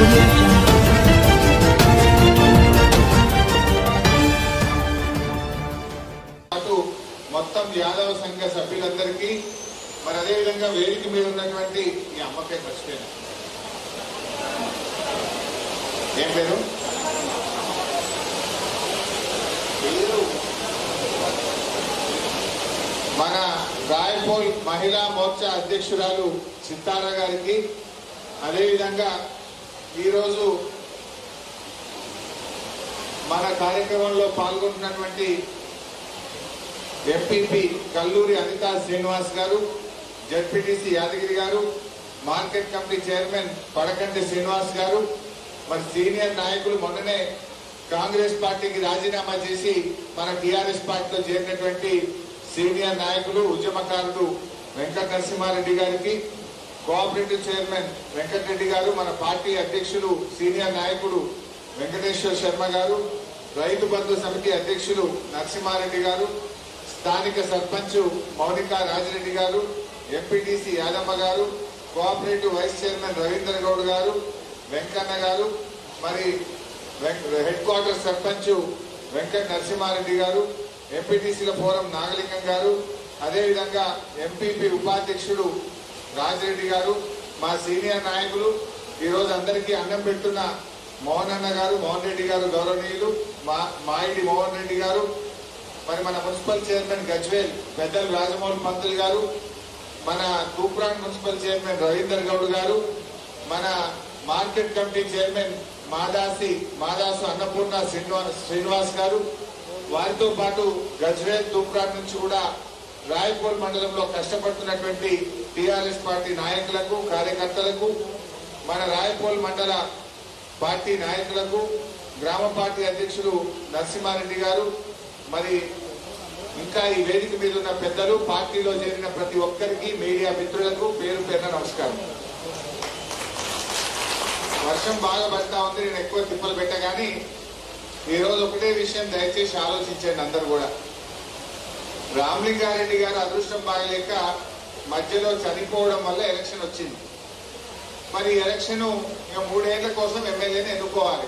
audio jungle. పాటు మొత్తం యాదవ సంఘ సభ్యులందరికీ మరి అదేవిధంగా వేదిక మీద ఉన్నటువంటి ఈ అమ్మకే మర్చిపోయిన ఏం పేరు పేరు మన రాయపోల్ మహిళా మోర్చా అధ్యక్షురాలు సితారా గారికి అదేవిధంగా ఈరోజు మన కార్యక్రమంలో పాల్గొంటున్నటువంటి MPP Kalluri Anitha Srinivas garu ZPTC Yadagiri garu market committee chairman Padakanti Srinivas garu మరి సీనియర్ నాయకులు మొన్ననే కాంగ్రెస్ పార్టీకి రాజీనామా చేసి మన టీఆర్ఎస్ పార్టీలో చేరినటువంటి సీనియర్ నాయకులు ఉద్యమకారుడు వెంకట నరసింహారెడ్డి గారికి కోఆపరేటివ్ చైర్మన్ వెంకటరెడ్డి గారు మన పార్టీ అధ్యక్షులు సీనియర్ నాయకుడు వెంకటేశ్వర శర్మ గారు రైతు బంధు సమితి అధ్యక్షులు నరసింహారెడ్డి గారు స్థానిక సర్పంచ్ మౌనిక రాజిరెడ్డి గారు MPTC Yadamma garu cooperative vice chairman Ravindra Goud garu Venkanna garu మరి వెంక- హెడ్ క్వార్టర్ సర్పంచ్ వెంకట నరసింహారెడ్డి గారు ఎంపీటీసీల ఫోరం నాగలింగం గారు అదేవిధంగా ఎంపీపీ ఉపాధ్యక్షుడు రాజిరెడ్డి గారు మా సీనియర్ నాయకులు ఈరోజు అందరికీ అన్నం పెడుతున్న మోహన్ అన్న గారు మోహన్ రెడ్డి గారు గౌరవనీయులు మా మాయిడి మోహన్ రెడ్డి గారు మరి మన మున్సిపల్ చైర్మన్ గజ్వేల్ పెద్దలు రాజమౌళి పంతులు గారు మన తూప్రాన్ మున్సిపల్ చైర్మన్ రవీందర్ గౌడ్ గారు మన market committee chairman Madasi Madasu Annapurna Srinivas Srinivas garu వారితో పాటు గజ్వేల్ తూప్రాన్ నుంచి కూడా రాయపూర్ మండలంలో కష్టపడుతున్నటువంటి టిఆర్ఎస్ పార్టీ నాయకులకు కార్యకర్తలకు మన రాయపూల్ మండల పార్టీ నాయకులకు గ్రామ పార్టీ అధ్యక్షులు నరసింహారెడ్డి గారు మరి ఇంకా ఈ వేదిక మీద ఉన్న పెద్దలు పార్టీలో చేరిన ప్రతి ఒక్కరికి మీడియా మిత్రులకు పేరు పేరున నమస్కారం వర్షం బాగా పడతా ఉంది నేను ఎక్కువ తిప్పలు పెట్టగాని ఈ రోజు ఒకటే విషయం దయచేసి ఆలోచించండి అందరు కూడా రామలింగారెడ్డి గారు అదృష్టం బాగలేక మధ్యలో చనిపోవడం వల్ల ఎలక్షన్ వచ్చింది మరి ఈ ఎలక్షన్ ఇక మూడేళ్ల కోసం ఎమ్మెల్యేని ఎన్నుకోవాలి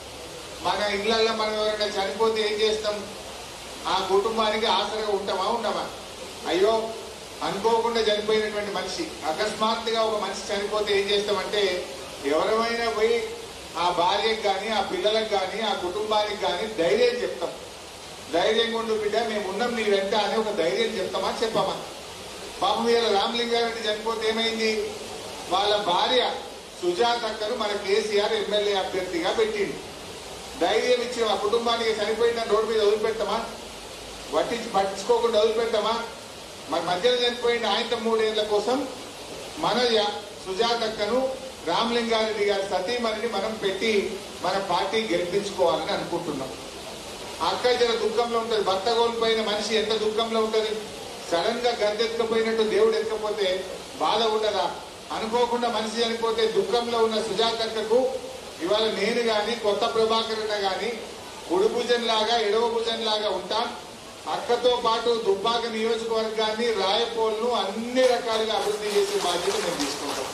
మన ఇళ్లలో మనం ఎవరైనా చనిపోతే ఏం చేస్తాం ఆ కుటుంబానికి ఆసరగా ఉంటామా ఉండమా అయ్యో అనుకోకుండా చనిపోయినటువంటి మనిషి అకస్మాత్తుగా ఒక మనిషి చనిపోతే ఏం చేస్తామంటే ఎవరైనా పోయి ఆ భార్యకు కానీ ఆ పిల్లలకు కానీ ఆ కుటుంబానికి కానీ ధైర్యం చెప్తాం ధైర్యంగా ఉండు బిడ్డ మేము ఉన్నాం నీ వెంట అని ఒక ధైర్యం చెప్తామా చెప్పమా పాపం వీళ్ళ రామలింగారెడ్డి చనిపోతే ఏమైంది వాళ్ళ భార్య సుజాతక్కను మన కేసీఆర్ ఎమ్మెల్యే అభ్యర్థిగా పెట్టింది ధైర్యం ఇచ్చి ఆ కుటుంబానికి చనిపోయిన రోడ్డు మీద వదిలిపెడతామా పట్టించి పట్టించుకోకుండా వదిలిపెడతామా మరి మధ్యలో చనిపోయిన ఆయన మూడేళ్ల కోసం మన య- సుజాతక్కను రామలింగారెడ్డి గారి సతీమణిని మనం పెట్టి మన పార్టీ గెలిపించుకోవాలని అనుకుంటున్నాం అక్క జర దుఃఖంలో ఉంటది భర్త కోల్పోయిన మనిషి ఎంత దుఃఖంలో ఉంటది సడన్ గా గద్దెత్తుకపోయినట్టు దేవుడు ఎత్తుకపోతే బాధ ఉండదా అనుకోకుండా మనిషి చనిపోతే దుఃఖంలో ఉన్న సుజాతక్కకు ఇవాళ నేను గాని కొత్త ప్రభాకర్ అన్న గాని కుడి భుజం లాగా ఎడవ భుజం లాగా ఉంటాం అక్కతో పాటు దుబ్బాక నియోజకవర్గాన్ని రాయపోల్ను అన్ని రకాలుగా అభివృద్ధి చేసే బాధ్యత మేము తీసుకుంటాం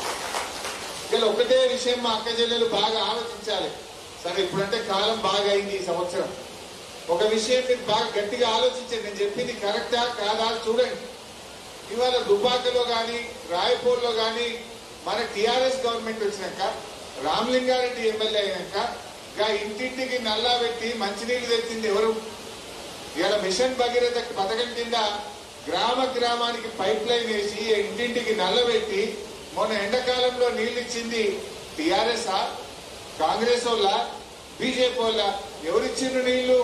ఇలా ఒకటే విషయం మా అక్క చెల్లెలు బాగా ఆలోచించాలి సరే ఇప్పుడంటే కాలం బాగా అయింది ఈ సంవత్సరం ఒక విషయం మీరు బాగా గట్టిగా ఆలోచించండి నేను చెప్పింది కరెక్టా కాదా అని చూడండి ఇవాళ దుబాకలో గాని రాయపూర్లో గాని మన టిఆర్ఎస్ గవర్నమెంట్ వచ్చినాక రామలింగారెడ్డి ఎమ్మెల్యే అయినాక గా ఇంటింటికి నల్లా పెట్టి మంచినీళ్లు తెచ్చింది ఎవరు ఇలా మిషన్ భగీరథ పథకం కింద గ్రామ గ్రామానికి పైప్ లైన్ వేసి ఇంటింటికి నల్లబెట్టి మొన్న ఎండాకాలంలో నీళ్లు ఇచ్చింది టిఆర్ఎస్ కాంగ్రెస్ వాళ్ళ బీజేపీ వాళ్ళ ఎవరిచ్చిండ్రు నీళ్లు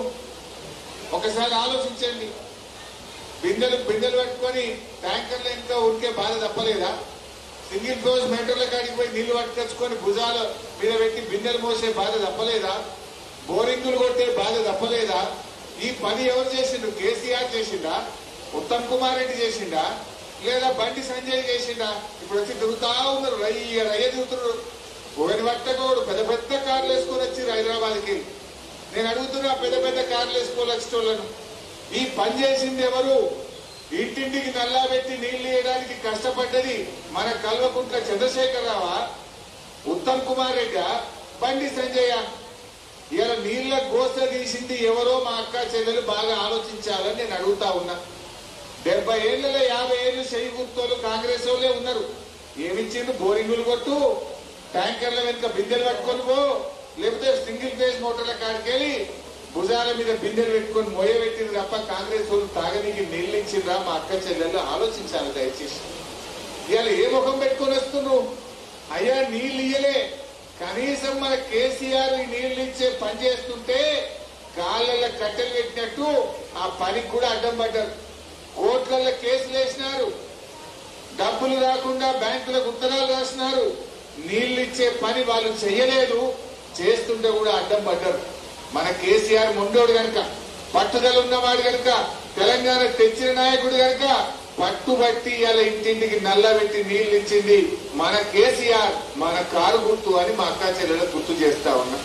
ఒకసారి ఆలోచించండి బిందెలు బిందెలు పట్టుకొని ట్యాంకర్ల ఇంకా ఉరికే బాధ తప్పలేదా సింగిల్ ఫోజ్ మెట్రోల కాడికి పోయి నీళ్లు పట్టుకొచ్చుకొని భుజాల మీద పెట్టి బిందెలు మోసే బాధ తప్పలేదా బోరింగులు కొట్టే బాధ తప్పలేదా ఈ పని ఎవరు చేసిండు కేసీఆర్ చేసిండా ఉత్తమ్ కుమార్ రెడ్డి చేసిండా లేదా బండి సంజయ్ చేసిండా ఇప్పుడు వచ్చి తిరుగుతా ఉన్నారు రయ్య రయ్య తిరుగుతున్నారు ఒకటి పట్టకోడు పెద్ద పెద్ద కార్లు వేసుకొని వచ్చి హైదరాబాద్కి నేను అడుగుతున్నా పెద్ద పెద్ద కార్లు వేసుకోవాలి వచ్చేటోళ్ళను ఈ పని చేసింది ఎవరు ఇంటింటికి నల్లా పెట్టి నీళ్లు వేయడానికి కష్టపడ్డది మన కల్వకుంట్ల చంద్రశేఖరరావా ఉత్తమ్ కుమార్ రెడ్డి బండి సంజయ్య ఇలా నీళ్ళ గోస తీసింది ఎవరో మా అక్క చెల్లెలు బాగా ఆలోచించాలని నేను అడుగుతా ఉన్నా డెబ్బై ఏళ్ళలో యాభై ఏళ్ళు చెయ్యి గుర్తోళ్ళు కాంగ్రెస్ వాళ్ళే ఉన్నారు ఏమిచ్చిండు బోరింగులు కొట్టు ట్యాంకర్ల వెనుక బిందెలు పట్టుకొని పో లేకపోతే సింగిల్ ఫేజ్ మోటార్ల కాడికెళ్ళి భుజాల మీద బిందెలు పెట్టుకొని మోయబెట్టింది తప్ప కాంగ్రెస్ వాళ్ళు తాగనీకి నీళ్ళు ఇచ్చిండ్రా మా అక్క చెల్లెళ్ళు ఆలోచించాలి దయచేసి ఇవాళ ఏ ముఖం పెట్టుకొని వస్తున్నావు అయ్యా నీళ్ళు ఇయ్యలే కనీసం మన కేసీఆర్ ఈ నీళ్లు ఇచ్చే పని చేస్తుంటే కాళ్ళల్లో కట్టెలు పెట్టినట్టు ఆ పనికి కూడా అడ్డం పడ్డారు కోట్లలో కేసులు వేసినారు డబ్బులు రాకుండా బ్యాంకులకు ఉత్తరాలు రాసినారు నీళ్లు ఇచ్చే పని వాళ్ళు చెయ్యలేదు చేస్తుంటే కూడా అడ్డం పడ్డారు మన కేసీఆర్ ముండోడు గనక పట్టుదల ఉన్నవాడు గనక తెలంగాణ తెచ్చిన నాయకుడు గనక పట్టుబట్టి ఇలా ఇంటింటికి నల్లబెట్టి నీళ్లు ఇచ్చింది మన కేసీఆర్ మన కారు గుర్తు అని మా అక్క చెల్లెలు గుర్తు చేస్తా ఉన్నా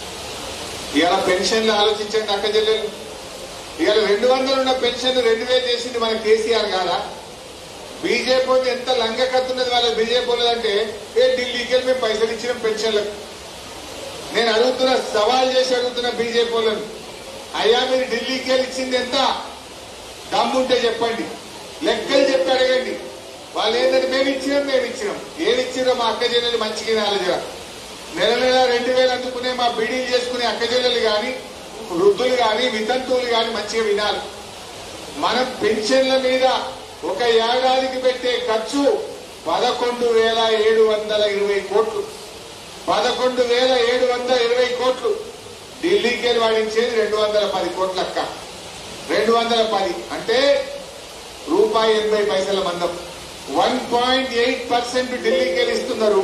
ఇలా పెన్షన్లు ఆలోచించండి అక్క చెల్లెలు ఇవాళ రెండు వందలు ఉన్న పెన్షన్ రెండు వేలు చేసింది మన కేసీఆర్ కాదా బీజేపీ వాళ్ళు ఎంత లంగ కత్తున్నది వాళ్ళ బీజేపీ వాళ్ళు అంటే ఏ ఢిల్లీకి వెళ్ళి మేము పైసలు ఇచ్చిన పెన్షన్లకు నేను అడుగుతున్నా సవాల్ చేసి అడుగుతున్నా బీజేపీ వాళ్ళని అయ్యా మీరు ఢిల్లీకి వెళ్ళి ఇచ్చింది ఎంత దమ్ముంటే చెప్పండి లెక్కలు చెప్పి అడగండి వాళ్ళు ఏంటంటే మేము ఇచ్చినాం మేము ఇచ్చినాం ఏమి ఇచ్చినారో మా అక్క చెల్లెలు మంచిగా ఆలోచన నెల నెల రెండు వేలు అందుకునే మా బీడీలు చేసుకునే అక్క చెల్లెలు కానీ వృద్ధులు కానీ వితంతువులు కానీ మంచిగా వినాలి మనం పెన్షన్ల మీద ఒక ఏడాదికి పెట్టే ఖర్చు పదకొండు వేల ఏడు వందల ఇరవై కోట్లు పదకొండు వేల ఏడు వందల ఇరవై కోట్లు ఢిల్లీకి వెళ్ళి వాడించేది రెండు వందల పది కోట్ల అక్క రెండు వందల పది అంటే రూపాయి ఎనభై పైసల మందం వన్ పాయింట్ ఎయిట్ పర్సెంట్ ఢిల్లీకి వెళ్ళి ఇస్తున్నారు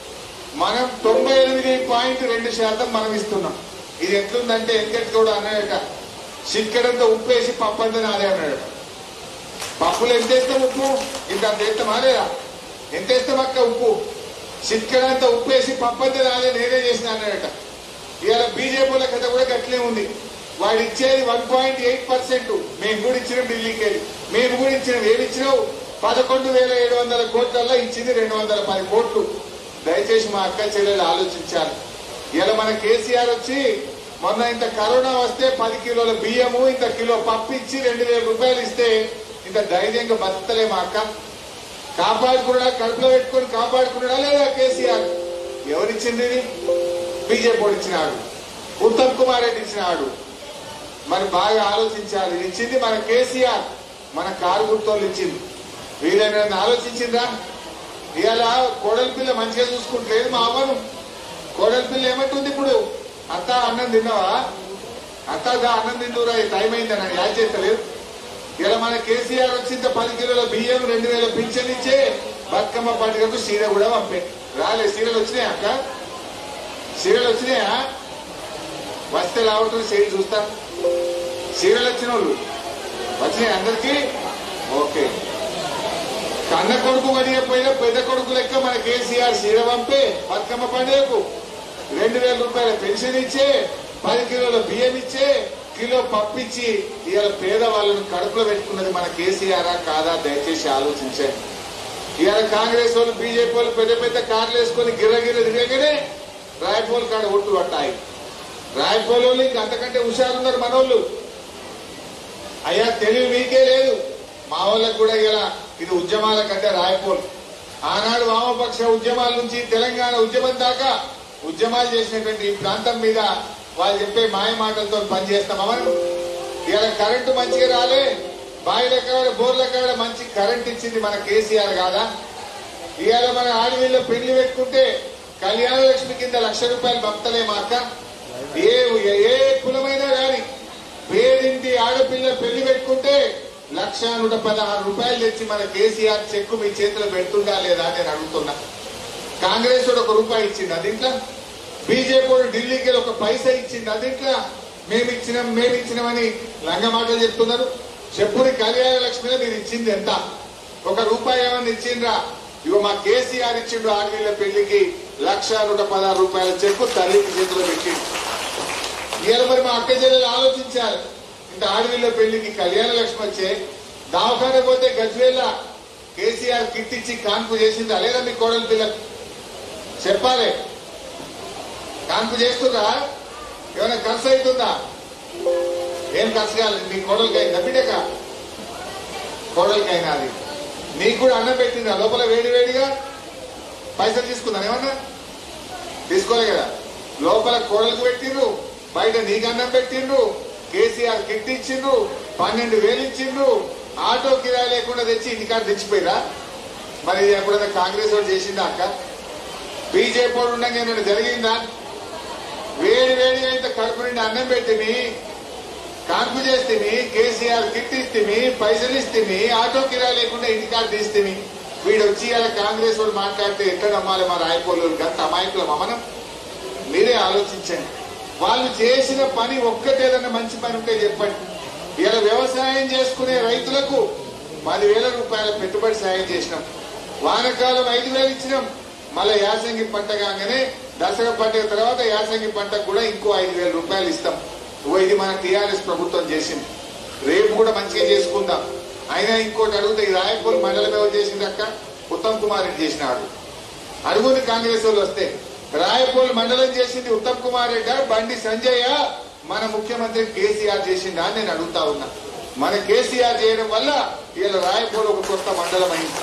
మనం తొంభై ఎనిమిది పాయింట్ రెండు శాతం మనం ఇస్తున్నాం ఇది ఎట్లుందంటే ఎంకెట్ కూడా అన్నాడట చిక్కడంతా ఉప్పేసి పప్పు అంతా నాదే అన్నాడట పప్పులు ఎంత వేస్తాం ఉప్పు ఇంత అంత వేస్తామా లేదా ఎంత వేస్తాం అక్క ఉప్పు చిక్కడంతా ఉప్పేసి పప్పు అంతా నాదే నేనే చేసిన అన్నాడట ఇవాళ బీజేపీల కథ కూడా గట్లే ఉంది వాడు ఇచ్చేది వన్ పాయింట్ ఎయిట్ పర్సెంట్ మేము కూడా ఇచ్చినాం ఢిల్లీకి వెళ్ళి మేము కూడా ఇచ్చినాం ఏమి ఇచ్చినావు పదకొండు వేల ఏడు వందల కోట్లలో ఇచ్చింది రెండు వందల పది కోట్లు దయచేసి మా అక్క చెల్లెలు ఆలోచించాలి ఇలా మన కేసీఆర్ వచ్చి మొన్న ఇంత కరోనా వస్తే పది కిలోల బియ్యము ఇంత కిలో పప్పు ఇచ్చి రెండు వేల రూపాయలు ఇస్తే ఇంత ధైర్యంగా బతకలే మా అక్క కాపాడుకున్నాడా కడుపులో పెట్టుకొని కాపాడుకున్నాడా లేదా కేసీఆర్ ఎవరిచ్చింది ఇది బీజేపీ వాడు ఇచ్చినాడు ఉత్తమ్ కుమార్ రెడ్డి ఇచ్చినాడు మరి బాగా ఆలోచించాలి ఇది ఇచ్చింది మన కేసీఆర్ మన కారు గుర్తోళ్ళు ఇచ్చింది వీళ్ళని ఆలోచించిందా ఇవాళ కోడలి పిల్ల మంచిగా చూసుకుంటలేదు మా అవ్వను కోడలి పిల్ల ఏమంటుంది ఇప్పుడు అత్త అన్నం తిన్నావా అత్తగా అన్నం తిందురా టైం అయిందని యాడ్ చేస్తలేదు ఇలా మన కేసీఆర్ వచ్చింత పది కిలోల బియ్యం రెండు వేల పింఛన్ ఇచ్చే బతుకమ్మ పండుగకు సీర కూడా పంపే రాలే సీరలు వచ్చినాయా అక్క సీరలు వచ్చినాయా వస్తే రావటం సీరియల్ చూస్తా సీరియల్ వచ్చిన వాళ్ళు వచ్చినాయి అందరికి ఓకే కన్న కొడుకు పడిపోయిన పెద్ద కొడుకు లెక్క మన కేసీఆర్ సీర పంపే బతుకమ్మ పండుగకు రెండు వేల రూపాయల పెన్షన్ ఇచ్చే పది కిలోల బియ్యం ఇచ్చే కిలో పప్పు ఇచ్చి ఇవాళ పేదవాళ్ళను కడుపులో పెట్టుకున్నది మన కేసీఆర్ కాదా దయచేసి ఆలోచించండి ఇవాళ కాంగ్రెస్ వాళ్ళు బీజేపీ వాళ్ళు పెద్ద పెద్ద కార్లు వేసుకొని గిర్రగిర్ర తిరగగానే రాయపోల్ కాడ ఓట్లు పట్టాయి రాయపోల్ వాళ్ళు ఇంకా అంతకంటే హుషారున్నారు మనోళ్ళు అయ్యా తెలివి మీకే లేదు మా వాళ్ళకు కూడా ఇలా ఇది ఉద్యమాల కంటే రాయపోల్ ఆనాడు వామపక్ష ఉద్యమాల నుంచి తెలంగాణ ఉద్యమం దాకా ఉద్యమాలు చేసినటువంటి ఈ ప్రాంతం మీద వాళ్ళు చెప్పే మాయ మాటలతో పనిచేస్తాం మనం ఇలా కరెంటు మంచిగా రాలే బాయిల కాడ బోర్ల కాడ మంచి కరెంట్ ఇచ్చింది మన కేసీఆర్ కాదా ఇవాళ మన ఆడవిల్లో పెళ్లి పెట్టుకుంటే కళ్యాణ లక్ష్మి కింద లక్ష రూపాయలు పంపుతలే మా అక్క ఏ ఏ కులమైనా కానీ పేరింటి ఆడపిల్ల పెళ్లి పెట్టుకుంటే లక్ష నూట పదహారు రూపాయలు తెచ్చి మన కేసీఆర్ చెక్కు మీ చేతిలో పెడుతుందా లేదా అని నేను అడుగుతున్నా కాంగ్రెస్ వాడు ఒక రూపాయి ఇచ్చింది అది ఇంట్లో బీజేపీ వాడు ఢిల్లీకి వెళ్ళి ఒక పైసా ఇచ్చింది అది ఇంట్లో మేము ఇచ్చినాం మేము ఇచ్చినామని లంగ మాటలు చెప్తున్నారు చెప్పుని కళ్యాణ లక్ష్మిలో మీరు ఇచ్చింది ఎంత ఒక రూపాయి ఏమన్నా ఇచ్చిండ్రా ఇగో మా కేసీఆర్ ఇచ్చిండు ఆడవీళ్ళ పెళ్లికి లక్ష నూట పదహారు రూపాయల చెక్కు తల్లికి చేతిలో పెట్టిండు ఇవాళ మరి మా అక్క చెల్లెలు ఆలోచించారు ఇంత ఆడవిళ్ళ పెళ్లికి కళ్యాణ లక్ష్మి వచ్చే దావఖాన పోతే గజ్వేల కేసీఆర్ కిట్ ఇచ్చి కాన్పు చేసింది లేదా మీ కోడలి పిల్లలు చెప్పాలి కాన్పు చేస్తుందా ఏమైనా ఖర్చు అవుతుందా ఏం ఖర్చు కాలేదు మీ కోడలికైందా బిడ్డక కోడలికైనా అది నీకు కూడా అన్నం పెట్టిందా లోపల వేడి వేడిగా పైసలు తీసుకుందా ఏమన్నా తీసుకోలే కదా లోపల కోడలకు పెట్టిండ్రు బయట నీకు అన్నం పెట్టిండ్రు కేసీఆర్ కిట్ ఇచ్చిండ్రు పన్నెండు వేలు ఇచ్చిండ్రు ఆటో కిరాయి లేకుండా తెచ్చి ఇంటికాడ తెచ్చిపోయిరా మరి ఇది ఎప్పుడైనా కాంగ్రెస్ వాడు చేసిందా అక్క బీజేపీ వాడు ఉండగా ఏమైనా జరిగిందా వేడి వేడిగా ఇంత కడుపు నిండి అన్నం పెట్టిమి కాన్పు చేస్తేమి కేసీఆర్ కిట్ ఇస్తేమి పైసలు ఇస్తేమి ఆటో కిరాయి లేకుండా ఇంటికాడ తీస్తేమి వీడు వచ్చి ఇలా కాంగ్రెస్ వాడు మాట్లాడితే ఎక్కడ నమ్మాలి మా రాయపోలు గంత అమాయకులం మనం మీరే ఆలోచించండి వాళ్ళు చేసిన పని ఒక్కటేదన్నా మంచి పని ఉంటే చెప్పండి ఇలా వ్యవసాయం చేసుకునే రైతులకు పదివేల రూపాయల పెట్టుబడి సాయం చేసినాం వానకాలం ఐదు వేలు ఇచ్చినాం మళ్ళీ యాసంగి పంట కాగానే దసరా పండుగ తర్వాత యాసంగి పంటకు కూడా ఇంకో ఐదు వేల రూపాయలు ఇస్తాం ఓ ఇది మన టీఆర్ఎస్ ప్రభుత్వం చేసింది రేపు కూడా మంచిగా చేసుకుందాం అయినా ఇంకోటి అడుగుతా ఈ రాయపూర్ మండలం ఎవరు చేసింది అక్క ఉత్తమ్ కుమార్ రెడ్డి చేసినాడు అడుగుని కాంగ్రెస్ వాళ్ళు వస్తే రాయపూల్ మండలం చేసింది ఉత్తమ్ కుమార్ రెడ్డి బండి సంజయ్ మన ముఖ్యమంత్రి కేసీఆర్ చేసిందా అని నేను అడుగుతా ఉన్నా మన కేసీఆర్ చేయడం వల్ల ఇలా రాయపూల్ ఒక కొత్త మండలం అయింది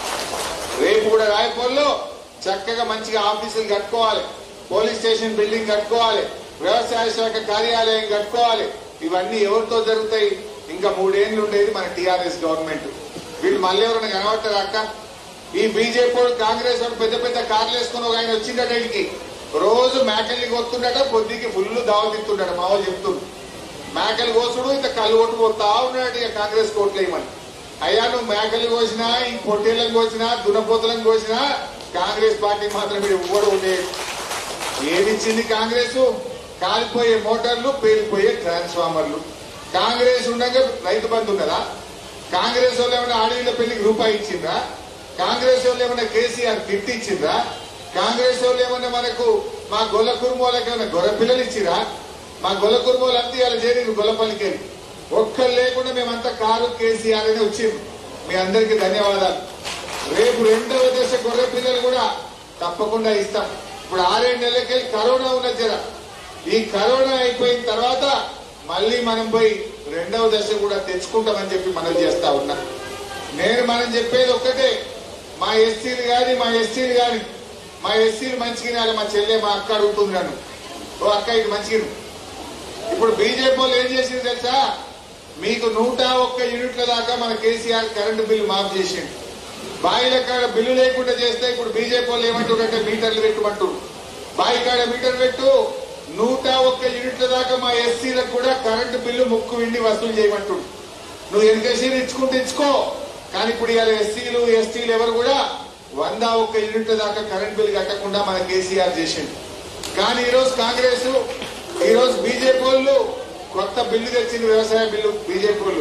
రేపు కూడా రాయపూల్లో చక్కగా మంచిగా ఆఫీసులు కట్టుకోవాలి పోలీస్ స్టేషన్ బిల్డింగ్ కట్టుకోవాలి వ్యవసాయ శాఖ కార్యాలయం కట్టుకోవాలి ఇవన్నీ ఎవరితో జరుగుతాయి ఇంకా మూడేళ్లు ఉండేది మన టీఆర్ఎస్ గవర్నమెంట్ వీళ్ళు మళ్ళీ ఎవరైనా కనబడతారా అక్క ఈ బీజేపీ వాడు కాంగ్రెస్ వాడు పెద్ద పెద్ద కార్లు వేసుకుని ఒక ఆయన వచ్చిందట ఇంటికి రోజు మేకల్ని కొత్తుండట పొద్దుకి ఫుల్ దావతిస్తుండట మా వాళ్ళు చెప్తుండ్రు మేకలు కోసుడు ఇంత కళ్ళు కొట్టు పోతా ఉన్నాడు ఇక కాంగ్రెస్ కోట్లు వేయమని అయ్యా నువ్వు మేకలు కోసినా ఈ పొట్టేళ్ళని కోసినా దునపోతులను కోసినా కాంగ్రెస్ పార్టీ మాత్రం మీరు ఇవ్వడం ఉండేది ఏమిచ్చింది కాంగ్రెస్ కాలిపోయే మోటార్లు పేలిపోయే ట్రాన్స్ఫార్మర్లు కాంగ్రెస్ ఉండగా రైతు బంధు ఉన్నదా కాంగ్రెస్ వాళ్ళు ఏమైనా ఆడవిళ్ళ పెళ్లికి రూపాయి ఇచ్చిందా కాంగ్రెస్ వాళ్ళు ఏమైనా కేసీఆర్ గిఫ్ట్ ఇచ్చిందా కాంగ్రెస్ వాళ్ళు ఏమైనా మనకు మా గొల్ల కుర్మోళ్ళకి ఏమైనా గొర్రె పిల్లలు ఇచ్చిరా మా గొల్ల కుర్మోలు అంతా ఇలా చేరి గొల్లపల్లికి ఒక్కరు లేకుండా మేమంతా కారు కేసీఆర్ అని వచ్చింది మీ అందరికీ ధన్యవాదాలు రేపు రెండవ దశ గొర్రె పిల్లలు కూడా తప్పకుండా ఇస్తాం ఇప్పుడు ఆరేడు నెలలకి కరోనా ఉన్నది జర ఈ కరోనా అయిపోయిన తర్వాత మళ్ళీ మనం పోయి రెండవ దశ కూడా తెచ్చుకుంటామని చెప్పి మనం చేస్తా ఉన్నా నేను మనం చెప్పేది ఒక్కటే మా ఎస్సీలు గాని మా ఎస్టీలు గాని మా ఎస్సీలు మంచిగా మా చెల్లె మా అక్క అడుగుతుంది నన్ను ఓ అక్క ఇది మంచిగా ఇప్పుడు బీజేపీ వాళ్ళు ఏం చేసింది తెలుసా మీకు నూట ఒక్క యూనిట్ల దాకా మన కేసీఆర్ కరెంటు బిల్లు మాఫ్ చేసిండు బాయిల కాడ బిల్లు లేకుండా చేస్తే ఇప్పుడు బీజేపీ వాళ్ళు ఏమంటారంటే మీటర్లు పెట్టుమంటారు బాయి కాడ మీటర్ పెట్టు నూట ఒక్క యూనిట్ల దాకా మా ఎస్సీలకు కూడా కరెంటు బిల్లు ముక్కు విండి వసూలు చేయమంటాడు నువ్వు ఎన్కేసీలు ఇచ్చుకుంటే ఇచ్చుకో కానీ ఇప్పుడు ఇవాళ ఎస్సీలు ఎస్టీలు ఎవరు కూడా వంద ఒక్క యూనిట్ల దాకా కరెంట్ బిల్ కట్టకుండా మన కేసీఆర్ చేసిండు కానీ ఈరోజు కాంగ్రెస్ ఈరోజు బీజేపీ వాళ్ళు కొత్త బిల్లు తెచ్చింది వ్యవసాయ బిల్లు బీజేపీ వాళ్ళు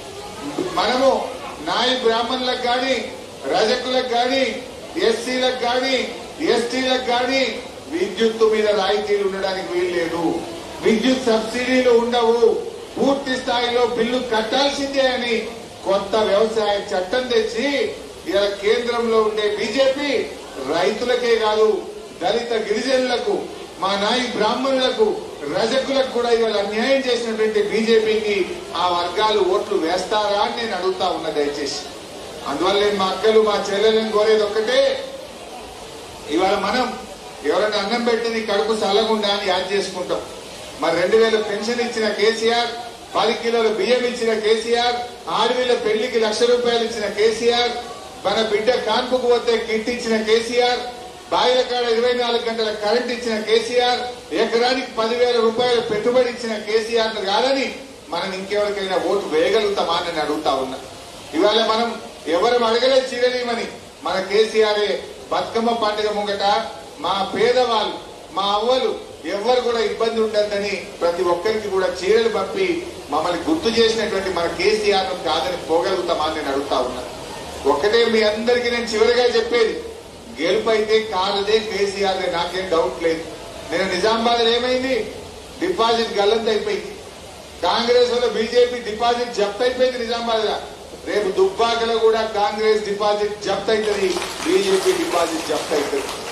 మనము నాయి బ్రాహ్మణులకు గాని రజకులకు గాని ఎస్సీలకు గాని ఎస్టీలకు గాని విద్యుత్ మీద రాయితీలు ఉండడానికి వీలు లేదు విద్యుత్ సబ్సిడీలు ఉండవు పూర్తి స్థాయిలో బిల్లు కట్టాల్సిందే అని కొత్త వ్యవసాయ చట్టం తెచ్చి ఇలా కేంద్రంలో ఉండే బీజేపీ రైతులకే కాదు దళిత గిరిజనులకు మా నాయి బ్రాహ్మణులకు రజకులకు కూడా ఇవాళ అన్యాయం చేసినటువంటి బీజేపీకి ఆ వర్గాలు ఓట్లు వేస్తారా అని నేను అడుగుతా ఉన్నా దయచేసి అందువల్ల నేను మా అక్కలు మా చెల్లెలను కోరేది ఒక్కటే ఇవాళ మనం ఎవరైనా అన్నం పెట్టింది కడుపు చల్లగుండా అని యాద్ చేసుకుంటాం మరి రెండు వేల పెన్షన్ ఇచ్చిన కేసీఆర్ పది కిలోల బియ్యం ఇచ్చిన కేసీఆర్ ఆడవిళ్ళ పెళ్లికి లక్ష రూపాయలు ఇచ్చిన కేసీఆర్ మన బిడ్డ కాన్పుకు పోతే కిట్ ఇచ్చిన కేసీఆర్ బాయిల కాడ ఇరవై నాలుగు గంటల కరెంట్ ఇచ్చిన కేసీఆర్ ఎకరానికి పదివేల రూపాయలు పెట్టుబడి ఇచ్చిన కేసీఆర్ కాదని మనం ఇంకెవరికైనా ఓటు వేయగలుగుతామా అని నేను అడుగుతా ఉన్నా ఇవాళ మనం ఎవరు అడగలే చీరలేమని మన కేసీఆర్ బతుకమ్మ పండుగ ముంగట మా పేదవాళ్ళు మా అవ్వలు ఎవరు కూడా ఇబ్బంది ఉండద్దని ప్రతి ఒక్కరికి కూడా చీరలు పంపి మమ్మల్ని గుర్తు చేసినటువంటి మన కేసీఆర్ ను కాదని పోగలుగుతామా అని నేను అడుగుతా ఉన్నా ఒక్కటే మీ అందరికీ నేను చివరిగా చెప్పేది గెలుపు అయితే కాలదే కేసీఆర్ నాకేం డౌట్ లేదు నేను నిజామాబాద్ ఏమైంది డిపాజిట్ గల్లంత అయిపోయింది కాంగ్రెస్ లో బీజేపీ డిపాజిట్ జప్త్ అయిపోయింది నిజామాబాద్ రేపు దుబ్బాకలో కూడా కాంగ్రెస్ డిపాజిట్ జప్త్ అవుతుంది బీజేపీ డిపాజిట్ జప్త్ అవుతుంది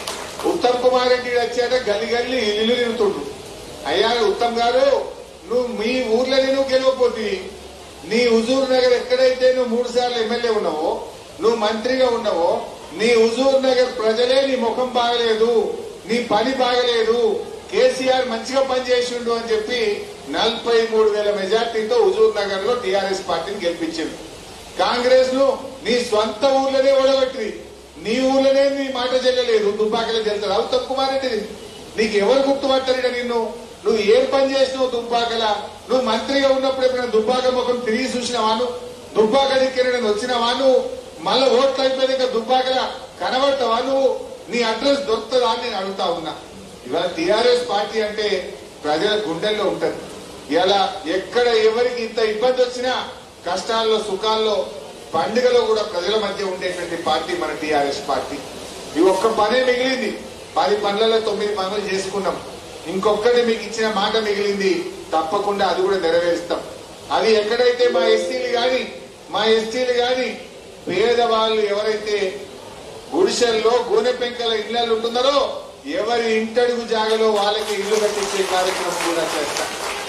ఉత్తమ్ కుమార్ రెడ్డి వచ్చాక గల్లి గల్లి ఇల్లు తిరుగుతుండ్రు అయ్యా ఉత్తమ్ గారు నువ్వు మీ ఊర్లోనే నువ్వు గెలవకపోతే నీ హుజూర్ నగర్ ఎక్కడైతే నువ్వు మూడు సార్లు ఎమ్మెల్యే ఉన్నావో నువ్వు మంత్రిగా ఉన్నావో నీ హుజూర్ నగర్ ప్రజలే నీ ముఖం బాగలేదు నీ పని బాగలేదు కేసీఆర్ మంచిగా పనిచేసిండు అని చెప్పి నలభై మూడు వేల మెజార్టీతో హుజూర్ నగర్ లో టీఆర్ఎస్ పార్టీని గెలిపించింది కాంగ్రెస్ ను నీ సొంత ఊర్లోనే ఓడగొట్టింది నీ ఊర్లోనే నీ మాట చెల్లలేదు దుబ్బాకలో చెల్తారు అవి తక్కువ మారేటిది నీకు ఎవరు గుర్తుపట్టారు నిన్ను నువ్వు ఏం పని చేసినావు దుబ్బాకల నువ్వు మంత్రిగా ఉన్నప్పుడు ఎప్పుడైనా దుబ్బాక ముఖం తిరిగి చూసినవాను దుబ్బాక దిక్కిన నేను వచ్చినవాను మళ్ళా ఓట్లు అయిపోయినాక దుబ్బాకల కనబడతావా నువ్వు నీ అడ్రస్ దొరుకుతుందా అని నేను అడుగుతా ఉన్నా ఇవాళ టీఆర్ఎస్ పార్టీ అంటే ప్రజల గుండెల్లో ఉంటది ఇలా ఎక్కడ ఎవరికి ఇంత ఇబ్బంది వచ్చినా కష్టాల్లో సుఖాల్లో పండుగలో కూడా ప్రజల మధ్య ఉండేటువంటి పార్టీ మన టీఆర్ఎస్ పార్టీ ఈ ఒక్క పనే మిగిలింది పది పనులలో తొమ్మిది పనులు చేసుకున్నాం ఇంకొక్కటి మీకు ఇచ్చిన మాట మిగిలింది తప్పకుండా అది కూడా నెరవేరుస్తాం అది ఎక్కడైతే మా ఎస్సీలు గాని మా ఎస్టీలు గాని పేదవాళ్ళు ఎవరైతే గుడిసెల్లో గోనె పెంకల ఇళ్లలో ఉంటున్నారో ఎవరి ఇంటడుగు జాగలో వాళ్ళకి ఇల్లు కట్టించే కార్యక్రమం కూడా చేస్తాం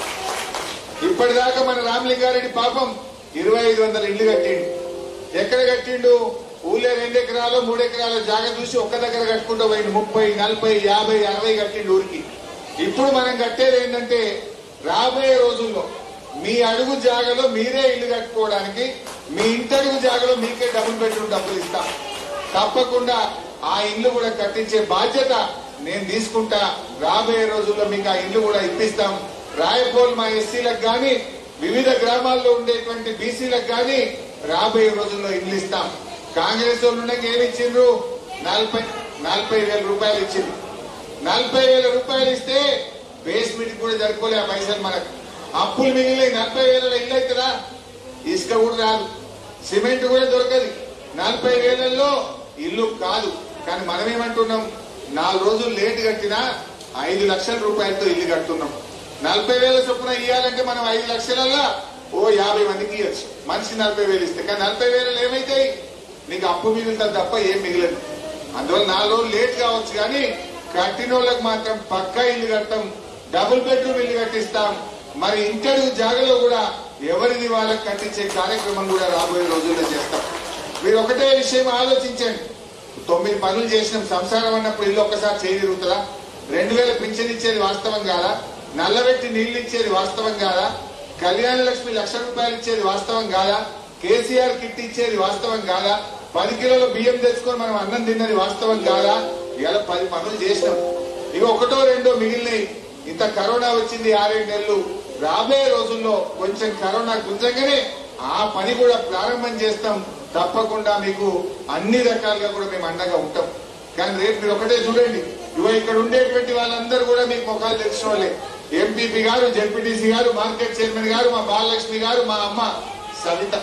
ఇప్పటిదాకా మన రామలింగారెడ్డి పాపం ఇరవై ఐదు వందల ఇల్లు కట్టిండు ఎక్కడ కట్టిండు ఊళ్ళో రెండు ఎకరాలు మూడు ఎకరాల జాగ చూసి ఒక్క దగ్గర కట్టుకుంటూ పోయిండు ముప్పై నలభై యాభై అరవై కట్టిండు ఊరికి ఇప్పుడు మనం కట్టేది ఏంటంటే రాబోయే రోజుల్లో మీ అడుగు జాగలో మీరే ఇల్లు కట్టుకోవడానికి మీ ఇంటడుగు జాగలో మీకే డబుల్ బెడ్రూమ్ డబ్బులు ఇస్తాం తప్పకుండా ఆ ఇల్లు కూడా కట్టించే బాధ్యత నేను తీసుకుంటా రాబోయే రోజుల్లో మీకు ఆ ఇల్లు కూడా ఇప్పిస్తాం రాయపోల్ మా ఎస్సీలకు గాని వివిధ గ్రామాల్లో ఉండేటువంటి బీసీలకు గాని రాబోయే రోజుల్లో ఇల్లు ఇస్తాం కాంగ్రెస్ వాళ్ళు ఉన్నాక ఏమి ఇచ్చిండ్రు నలభై నలభై వేల రూపాయలు ఇచ్చిండ్రు నలభై వేల రూపాయలు ఇస్తే బేస్మెంట్ కూడా జరుపుకోలే ఆ పైసలు మనకు అప్పులు మిగిలిన నలభై వేల ఇల్లు అవుతుందా ఇసుక కూడా రాదు సిమెంట్ కూడా దొరకదు నలభై వేలల్లో ఇల్లు కాదు కానీ మనం ఏమంటున్నాం నాలుగు రోజులు లేట్ కట్టినా ఐదు లక్షల రూపాయలతో ఇల్లు కడుతున్నాం నలభై వేల చొప్పున ఇవ్వాలంటే మనం ఐదు లక్షలలో ఓ యాభై మందికి ఇవ్వచ్చు మనిషి నలభై వేలు ఇస్తే కానీ నలభై వేలు ఏమైతాయి నీకు అప్పు మిగులుతుంది తప్ప ఏం మిగలదు అందువల్ల నాలుగు రోజులు లేట్ కావచ్చు కానీ కట్టిన వాళ్ళకి మాత్రం పక్కా ఇల్లు కడతాం డబుల్ బెడ్రూమ్ ఇల్లు కట్టిస్తాం మరి ఇంటడుగు జాగలో కూడా ఎవరిది వాళ్ళకి కట్టించే కార్యక్రమం కూడా రాబోయే రోజుల్లో చేస్తాం మీరు ఒకటే విషయం ఆలోచించండి తొమ్మిది పనులు చేసినాం సంసారం అన్నప్పుడు ఇల్లు ఒక్కసారి చేయగలుగుతుందా రెండు వేల పింఛన్ ఇచ్చేది వాస్తవం కాదా నల్లబెట్టి నీళ్లు ఇచ్చేది వాస్తవం కాదా కళ్యాణ లక్ష్మి లక్ష రూపాయలు ఇచ్చేది వాస్తవం కాదా కేసీఆర్ కిట్ ఇచ్చేది వాస్తవం కాదా పది కిలోల బియ్యం తెచ్చుకొని మనం అన్నం తిన్నది వాస్తవం కాదా ఇలా పది పనులు చేసినాం ఇక ఒకటో రెండో మిగిలినాయి ఇంత కరోనా వచ్చింది ఆరేడు నెలలు రాబోయే రోజుల్లో కొంచెం కరోనా గుంజంగానే ఆ పని కూడా ప్రారంభం చేస్తాం తప్పకుండా మీకు అన్ని రకాలుగా కూడా మేము అండగా ఉంటాం కానీ రేపు మీరు ఒకటే చూడండి ఇగో ఇక్కడ ఉండేటువంటి వాళ్ళందరూ కూడా మీకు ముఖాలు తెలిసిన వాళ్ళే ఎంపీపీ గారు జెడ్పీటీసీ గారు మార్కెట్ చైర్మన్ గారు మా బాలలక్ష్మి గారు మా అమ్మ సవిత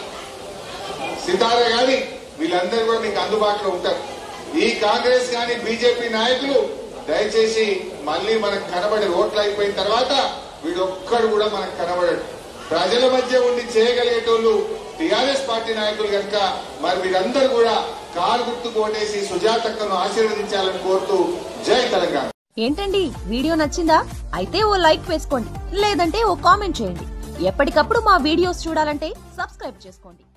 సితార గాని వీళ్ళందరూ కూడా మీకు అందుబాటులో ఉంటారు ఈ కాంగ్రెస్ కానీ బీజేపీ నాయకులు దయచేసి మళ్ళీ మనకు కనబడి ఓట్లు అయిపోయిన తర్వాత వీడొక్కడు కూడా మనకు కనబడడు ప్రజల మధ్య ఉండి చేయగలిగేటోళ్ళు టిఆర్ఎస్ పార్టీ నాయకులు కనుక మరి వీరందరూ కూడా కారు గుర్తు కోటేసి సుజాతక్కను ఆశీర్వదించాలని కోరుతూ జై తెలంగాణ ఏంటండి వీడియో నచ్చిందా అయితే ఓ లైక్ వేసుకోండి లేదంటే ఓ కామెంట్ చేయండి ఎప్పటికప్పుడు మా వీడియోస్ చూడాలంటే సబ్స్క్రైబ్ చేసుకోండి